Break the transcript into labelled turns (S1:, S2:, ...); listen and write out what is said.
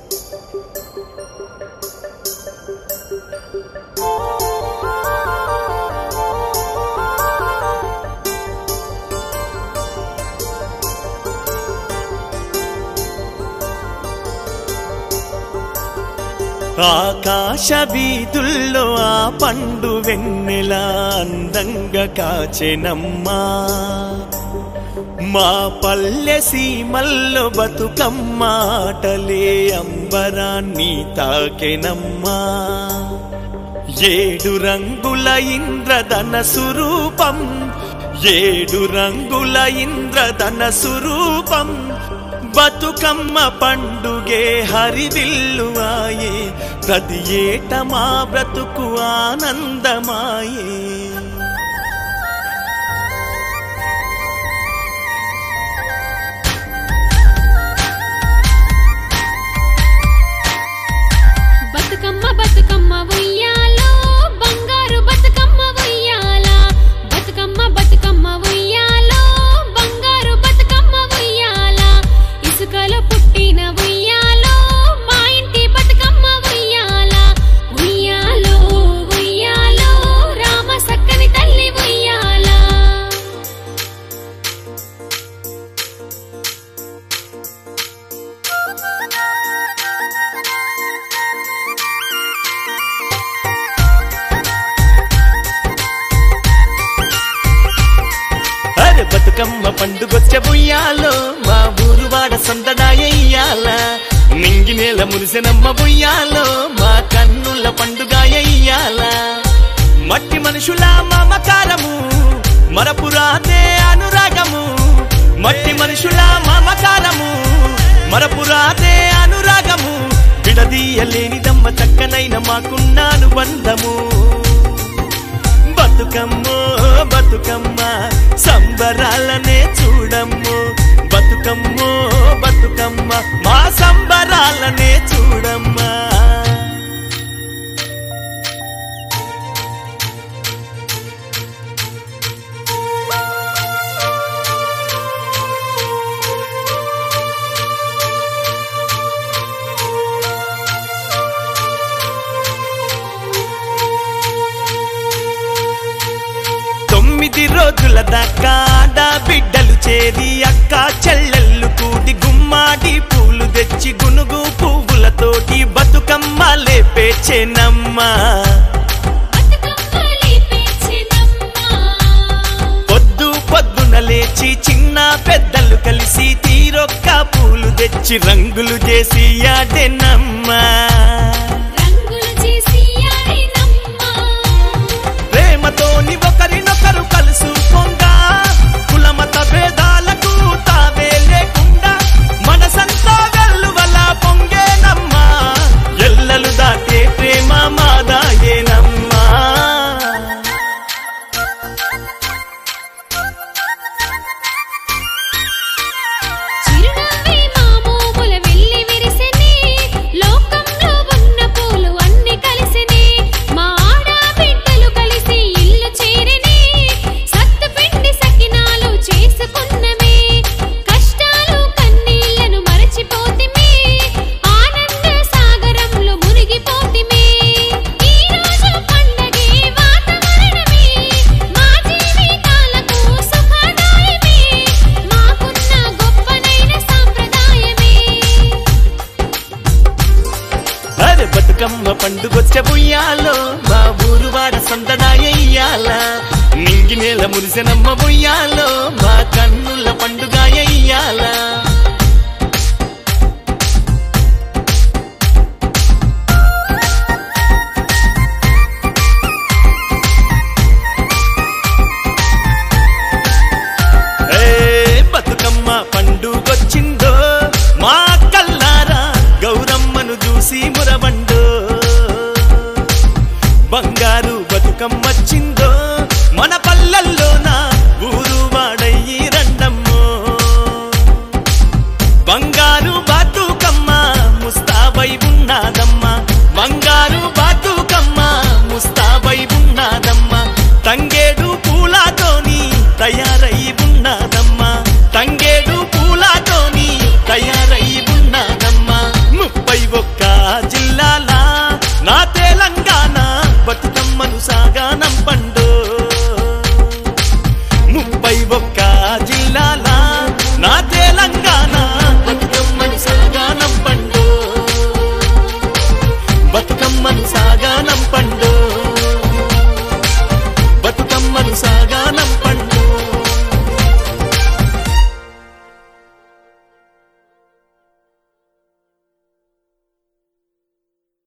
S1: ఆకాశ వీధుల్లో ఆ పండు వెన్నెల అందంగా కాచెనమ్మా మా పల్లె సీమల్లో బతుకమ్మాటలే అంబరాన్ని తాకెనమ్మా ఏడు రంగుల ఇంద్రధన స్వరూపం ఏడు రంగుల ఇంద్రధన స్వరూపం బతుకమ్మ పండుగే హరివిల్లువాయే ప్రతి ఏట మా బ్రతుకు ఆనందమాయే
S2: బతుకమ్మ బతుకమ్మ ఉయ్యాలో బంగారు బతుకమ్మ ఉయ్యాల బతుకమ్మ బతుకమ్మ ఉయ్యాలో బంగారు బతుకమ్మ ఉయ్యాల ఇసుకలో పుట్టిన ఉయ్యాలో మా ఇంటి బతుకమ్మ ఉయ్యాల ఉయ్యాలో ఉయ్యాలో రామ సక్కని తల్లి ఉయ్యాల
S1: అరే బతుకమ్మ పండుగొచ్చే బుయ్యాలో మా ఊరు వాడ సందడాయ్యాల మింగి నేల మురిసినమ్మ బుయ్యాలో మా కన్నుల పండుగ అయ్యాల మట్టి మనుషుల మమకారము మరపురాదే అనురాగము మట్టి మనుషుల మమకారము మరపురాదే అనురాగము విడదీయలేనిదమ్మ చక్కనైన మాకున్న అనుబంధము బతుకమ్మో బతుకమ్మ సంబరాలనే చూడమ్ము బతుకమ్మో బతుకమ్మ మా సంబరాలనే చూడమ్మా తొమ్మిది రోజుల దాకా ఆడ బిడ్డలు చేరి అక్క చెల్లెళ్ళు కూడి గుమ్మాడి పూలు తెచ్చి గునుగు పువ్వులతోటి బతుకమ్మ లేపేచెనమ్మా
S2: బతుకమ్మలి పేచెనమ్మా
S1: పొద్దు పొద్దున లేచి చిన్న పెద్దలు కలిసి తీరొక్క పూలు తెచ్చి రంగులు చేసి ఆడెనమ్మా
S2: రంగులు చేసి ఆడినమ్మా
S1: ప్రేమతోని ఒకరినొకరు కలుసుకోంగా కులమత భేదాలకు తావే లేకుండా మనసంతా వెల్లువల పొంగేనమ్మా ఎల్లలు దాటే ప్రేమ మాదాయేనమ్మా
S2: చిరునవ్వే మామూముల వెళ్ళి విరిసెనే లోకంలో ఉన్న పూలు అన్ని కలిసినే మా ఆడబిడ్డలు కలిసి ఇల్లు చేరనే సత్తు పిండి సకినాలు చేసుకున్నమే కష్టాలు కన్నీళ్లను మరచిపోతిమే ఆనంద సాగరంలో మునిగిపోతిమే ఈ రోజు పండగే వాతావరణమే మా జీవితాలకు సుఖదాయమే మాకున్న గొప్పనైన సాంప్రదాయమే
S1: అరే బతుకమ్మ పండుగొచ్చే బుయ్యాలో మా ఊరు వాడ సందడాయ్యాల నింగి నేల మురిసెనమ్మ బుయ్యాలో మా కన్నుల పండుగ అయ్యాల